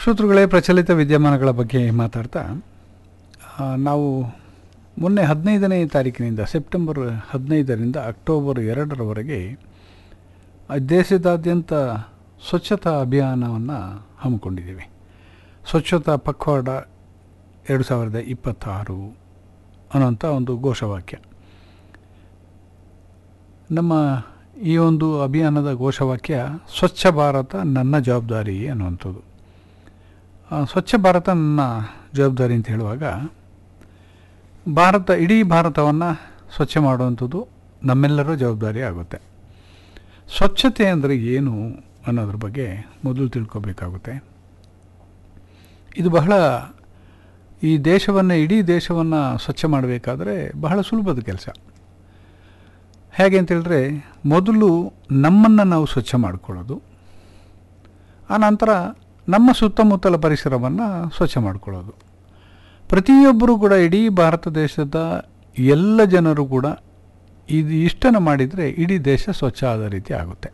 ಶ್ರೋತೃಗಳೇ ಪ್ರಚಲಿತ ವಿದ್ಯಮಾನಗಳ ಬಗ್ಗೆ ಮಾತಾಡ್ತಾ ಆ, ನಾವು ಮೊನ್ನೆ ಹದಿನೈದನೇ ತಾರೀಕಿನಿಂದ ಸೆಪ್ಟೆಂಬರ್ ಹದಿನೈದರಿಂದ ಅಕ್ಟೋಬರ್ ಎರಡರವರೆಗೆ ಆ ದೇಶದಾದ್ಯಂತ ಸ್ವಚ್ಛತಾ ಅಭಿಯಾನವನ್ನು ಹಮ್ಮಿಕೊಂಡಿದ್ದೀವಿ ಸ್ವಚ್ಛತಾ ಪಕ್ವಾಡ ಎರಡು ಸಾವಿರದ ಇಪ್ಪತ್ತಾರು ಅನ್ನೋಂಥ ಒಂದು ಘೋಷವಾಕ್ಯ ನಮ್ಮ ಈ ಒಂದು ಅಭಿಯಾನದ ಘೋಷವಾಕ್ಯ ಸ್ವಚ್ಛ ಭಾರತ ನನ್ನ ಜವಾಬ್ದಾರಿ ಅನ್ನುವಂಥದ್ದು ಆ, ಸ್ವಚ್ಛ ಭಾರತ ನನ್ನ ಜವಾಬ್ದಾರಿ ಅಂತ ಹೇಳುವಾಗ ಭಾರತ ಇಡೀ ಭಾರತವನ್ನು ಸ್ವಚ್ಛ ಮಾಡುವಂಥದ್ದು ನಮ್ಮೆಲ್ಲರ ಜವಾಬ್ದಾರಿ ಆಗುತ್ತೆ ಸ್ವಚ್ಛತೆ ಅಂದರೆ ಏನು ಅನ್ನೋದ್ರ ಬಗ್ಗೆ ಮೊದಲು ತಿಳ್ಕೊಬೇಕಾಗುತ್ತೆ ಇದು ಬಹಳ ಈ ದೇಶವನ್ನು ಇಡೀ ದೇಶವನ್ನು ಸ್ವಚ್ಛ ಮಾಡಬೇಕಾದ್ರೆ ಬಹಳ ಸುಲಭದ ಕೆಲಸ ಹೇಗೆ ಅಂತ ಹೇಳಿದ್ರೆ ಮೊದಲು ನಮ್ಮನ್ನು ನಾವು ಸ್ವಚ್ಛ ಮಾಡಿಕೊಳ್ಳೋದು ಆನಂತರ ನಮ್ಮ ಸುತ್ತಮುತ್ತಲ ಪರಿಸರವನ್ನು ಸ್ವಚ್ಛ ಮಾಡಿಕೊಳ್ಳೋದು ಪ್ರತಿಯೊಬ್ಬರೂ ಕೂಡ ಇಡೀ ಭಾರತ ದೇಶದ ಎಲ್ಲ ಜನರು ಕೂಡ ಇದು ಇಷ್ಟನ್ನು ಮಾಡಿದರೆ ಇಡೀ ದೇಶ ಸ್ವಚ್ಛ ಆದ ರೀತಿ ಆಗುತ್ತೆ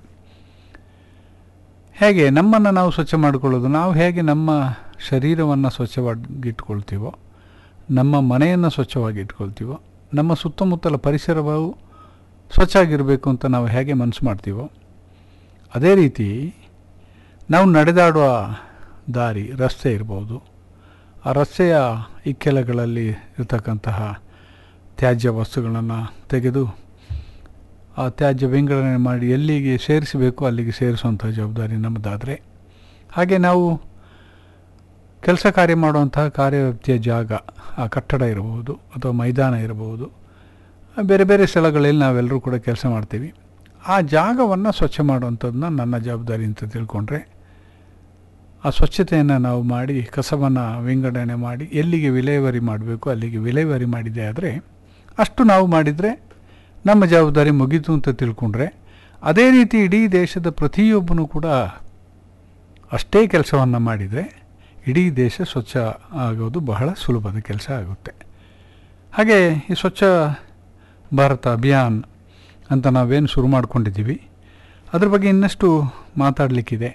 ಹೇಗೆ ನಮ್ಮನ್ನು ನಾವು ಸ್ವಚ್ಛ ಮಾಡಿಕೊಳ್ಳೋದು ನಾವು ಹೇಗೆ ನಮ್ಮ ಶರೀರವನ್ನು ಸ್ವಚ್ಛವಾಗಿಟ್ಕೊಳ್ತೀವೋ ನಮ್ಮ ಮನೆಯನ್ನು ಸ್ವಚ್ಛವಾಗಿ ಇಟ್ಕೊಳ್ತೀವೋ ನಮ್ಮ ಸುತ್ತಮುತ್ತಲ ಪರಿಸರವು ಸ್ವಚ್ಛ ಆಗಿರಬೇಕು ಅಂತ ನಾವು ಹೇಗೆ ಮನಸ್ಸು ಮಾಡ್ತೀವೋ ಅದೇ ರೀತಿ ನಾವು ನಡೆದಾಡುವ ದಾರಿ ರಸ್ತೆ ಇರ್ಬೋದು ಆ ರಸ್ತೆಯ ಇಕ್ಕೆಲಗಳಲ್ಲಿ ಇರತಕ್ಕಂತಹ ತ್ಯಾಜ್ಯ ವಸ್ತುಗಳನ್ನು ತೆಗೆದು ಆ ತ್ಯಾಜ್ಯ ವಿಂಗಡಣೆ ಮಾಡಿ ಎಲ್ಲಿಗೆ ಸೇರಿಸಬೇಕು ಅಲ್ಲಿಗೆ ಸೇರಿಸುವಂಥ ಜವಾಬ್ದಾರಿ ನಮ್ಮದಾದರೆ ಹಾಗೆ ನಾವು ಕೆಲಸ ಕಾರ್ಯ ಮಾಡುವಂತಹ ಕಾರ್ಯವ್ಯಾಪ್ತಿಯ ಜಾಗ ಆ ಕಟ್ಟಡ ಇರಬಹುದು ಅಥವಾ ಮೈದಾನ ಇರಬಹುದು ಬೇರೆ ಬೇರೆ ಸ್ಥಳಗಳಲ್ಲಿ ನಾವೆಲ್ಲರೂ ಕೂಡ ಕೆಲಸ ಮಾಡ್ತೀವಿ ಆ ಜಾಗವನ್ನು ಸ್ವಚ್ಛ ಮಾಡುವಂಥದ್ದನ್ನ ನನ್ನ ಜವಾಬ್ದಾರಿ ಅಂತ ತಿಳ್ಕೊಂಡ್ರೆ ಆ ಸ್ವಚ್ಛತೆಯನ್ನು ನಾವು ಮಾಡಿ ಕಸವನ್ನು ವಿಂಗಡಣೆ ಮಾಡಿ ಎಲ್ಲಿಗೆ ವಿಲೇವಾರಿ ಮಾಡಬೇಕು ಅಲ್ಲಿಗೆ ವಿಲೇವಾರಿ ಮಾಡಿದೆ ಆದರೆ ಅಷ್ಟು ನಾವು ಮಾಡಿದರೆ ನಮ್ಮ ಜವಾಬ್ದಾರಿ ಮುಗೀತು ಅಂತ ತಿಳ್ಕೊಂಡ್ರೆ ಅದೇ ರೀತಿ ಇಡೀ ದೇಶದ ಪ್ರತಿಯೊಬ್ಬನೂ ಕೂಡ ಅಷ್ಟೇ ಕೆಲಸವನ್ನು ಮಾಡಿದರೆ ಇಡೀ ದೇಶ ಸ್ವಚ್ಛ ಆಗೋದು ಬಹಳ ಸುಲಭದ ಕೆಲಸ ಆಗುತ್ತೆ ಹಾಗೆ ಈ ಸ್ವಚ್ಛ ಭಾರತ ಅಭಿಯಾನ್ ಅಂತ ನಾವೇನು ಶುರು ಮಾಡ್ಕೊಂಡಿದ್ದೀವಿ ಅದ್ರ ಬಗ್ಗೆ ಇನ್ನಷ್ಟು ಮಾತಾಡಲಿಕ್ಕಿದೆ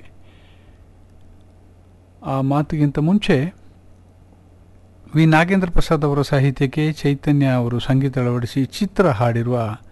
ಆ ಮಾತಿಗಿಂತ ಮುಂಚೆ ವಿ ನಾಗೇಂದ್ರ ಪ್ರಸಾದ್ ಅವರ ಸಾಹಿತ್ಯಕ್ಕೆ ಚೈತನ್ಯ ಅವರು ಸಂಗೀತ ಅಳವಡಿಸಿ ಚಿತ್ರ ಹಾಡಿರುವ